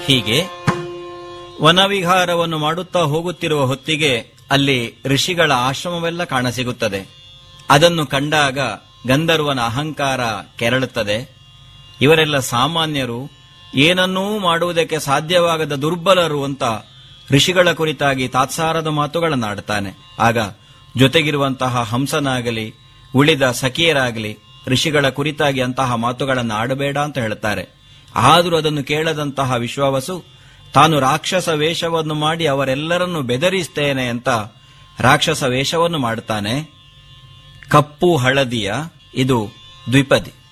ಹೀಗೆ ವನವಿಹಾರವನ್ನು ಮಾಡುತ್ತಾ ಹೋಗುತ್ತಿರುವ ಹೊತ್ತಿಗೆ ಅಲ್ಲಿ ಋಷಿಗಳ ಆಶ್ರಮವೆಲ್ಲ ಕಾಣಸಿಗುತ್ತದೆ ಅದನ್ನು ಕಂಡಾಗ ಗಂಧರ್ವನ ಅಹಂಕಾರ ಕೆರಳುತ್ತದೆ ಇವರೆಲ್ಲ ಸಾಮಾನ್ಯರು ಏನನ್ನೂ ಮಾಡುವುದಕ್ಕೆ ಸಾಧ್ಯವಾಗದ ದುರ್ಬಲರು ಅಂತ ಋಷಿಗಳ ಕುರಿತಾಗಿ ತಾತ್ಸಾರದ ಮಾತುಗಳನ್ನಾಡುತ್ತಾನೆ ಆಗ ಜೊತೆಗಿರುವಂತಹ ಹಂಸನಾಗಲಿ ಉಳಿದ ಸಖಿಯರಾಗಲಿ ಋಷಿಗಳ ಕುರಿತಾಗಿ ಅಂತಹ ಮಾತುಗಳನ್ನು ಆಡಬೇಡ ಅಂತ ಹೇಳುತ್ತಾರೆ ಆದರೂ ಅದನ್ನು ಕೇಳದಂತಹ ವಿಶ್ವಾವಸು ತಾನು ರಾಕ್ಷಸ ವೇಷವನ್ನು ಮಾಡಿ ಅವರೆಲ್ಲರನ್ನು ಬೆದರಿಸ್ತೇನೆ ಅಂತ ರಾಕ್ಷಸ ವೇಷವನ್ನು ಮಾಡುತ್ತಾನೆ ಕಪ್ಪು ಹಳದಿಯ ಇದು ದ್ವಿಪದಿ